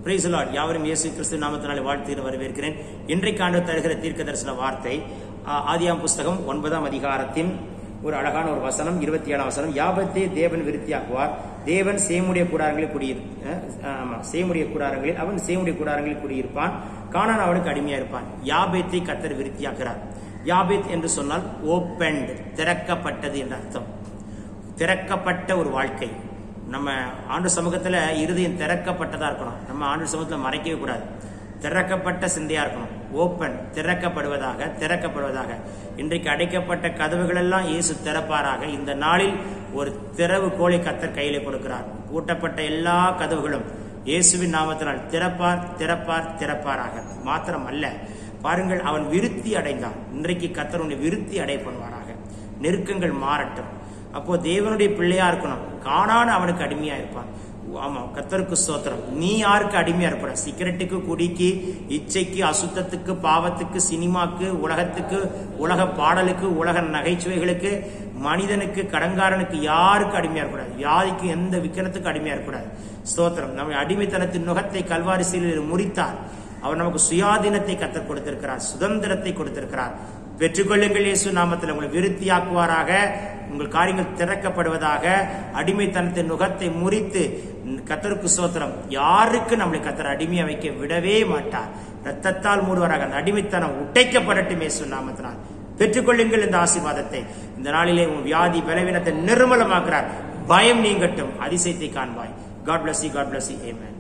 price Lord யாவரும் இயேசு கிறிஸ்து நாமத்தினாலே வாழ்த்து வரவேற்கிறேன் இன்றைக்கு ஆண்டு தருகிற தீர்க்க தரிசன வார்த்தை ஆ, ஆதியாம் புஸ்தகம் ஒன்பதாம் அதிகாரத்தின் ஒரு அழகான ஒரு வசனம் இருபத்தி ஏழாம் வசனம் யாபத்தை தேவன் விருத்தியாக்குவார் தேவன் சேமுடைய கூடாரங்களில் குடியிரு அஹ், ஆமா சேமுடைய கூடாரங்களில் அவன் சேமுடைய கூடாரங்களில் குடியிருப்பான் கானான் அவனுக்கு அடிமையா இருப்பான் யாபேத்தை கத்தர் விருத்தியாக்குறார் யாபேத் என்று சொன்னால் ஓப்பன்ட் திறக்கப்பட்டது என்ற அர்த்தம் திறக்கப்பட்ட ஒரு வாழ்க்கை நம்ம ஆண்டு சமூகத்துல இருதயம் திறக்கப்பட்டதா இருக்கணும் நம்ம ஆண்டு சமூகத்துல மறைக்கவே கூடாது திறக்கப்பட்ட சிந்தையா இருக்கணும் ஓப்பன் திறக்கப்படுவதாக திறக்கப்படுவதாக இன்றைக்கு அடைக்கப்பட்ட கதவுகள் எல்லாம் இயேசு திறப்பாராக இந்த நாளில் ஒரு திறவு கோலை கத்தர் கையிலே கொடுக்கிறார் பூட்டப்பட்ட எல்லா கதவுகளும் இயேசுவின் நாமத்தினால் திறப்பார் திறப்பார் திறப்பாராக மாத்திரம் அல்ல பாருங்கள் அவன் விருத்தி அடைந்தான் இன்றைக்கு கத்தர் உன்னை விருத்தி அடை பண்ணுவாராக நெருக்கங்கள் மாறட்டும் அப்போ தேவனுடைய பிள்ளையா இருக்கணும் காணான அவனுக்கு அடிமையா இருப்பான் ஆமா கத்தருக்கு ஸ்தோத்திரம் நீ யாருக்கு அடிமையா இருப்ப சிகரெட்டுக்கு குடிக்கு இச்சைக்கு அசுத்தத்துக்கு பாவத்துக்கு சினிமாக்கு உலகத்துக்கு உலக பாடலுக்கு உலக நகைச்சுவைகளுக்கு மனிதனுக்கு கடங்காரனுக்கு யாருக்கு அடிமையா இருக்கக்கூடாது வியாதிக்கு எந்த விக்கனத்துக்கு அடிமையா இருக்கக்கூடாது ஸ்தோத்திரம் நம்ம அடிமைத்தனத்தின் நுகத்தை கல்வாரி சீலில் முறித்தார் அவர் நமக்கு சுயாதீனத்தை கத்தர் கொடுத்திருக்கிறார் சுதந்திரத்தை கொடுத்திருக்கிறார் பெற்றுக்கொள்ளுங்கள் இயேசு நாமத்தில் உங்களை விருத்தியாக்குவாராக உங்கள் காரியங்கள் திறக்கப்படுவதாக அடிமைத்தனத்தின் நுகத்தை முறித்து கத்தருக்கு சோத்திரம் யாருக்கு நம்மளை கத்தர் அடிமையா வைக்க விடவே மாட்டார் ரத்தத்தால் மூடுவாராக அந்த அடிமைத்தனம் உடைக்கப்படட்டும் இயேசு நாமத்தினால் பெற்றுக்கொள்ளுங்கள் இந்த ஆசீர்வாதத்தை இந்த நாளிலே உன் வியாதி பலவீனத்தை நிர்மலமாக்குறார் பயம் நீங்கட்டும் அதிசயத்தை காண்பாய் God bless you God bless you ஏமேன்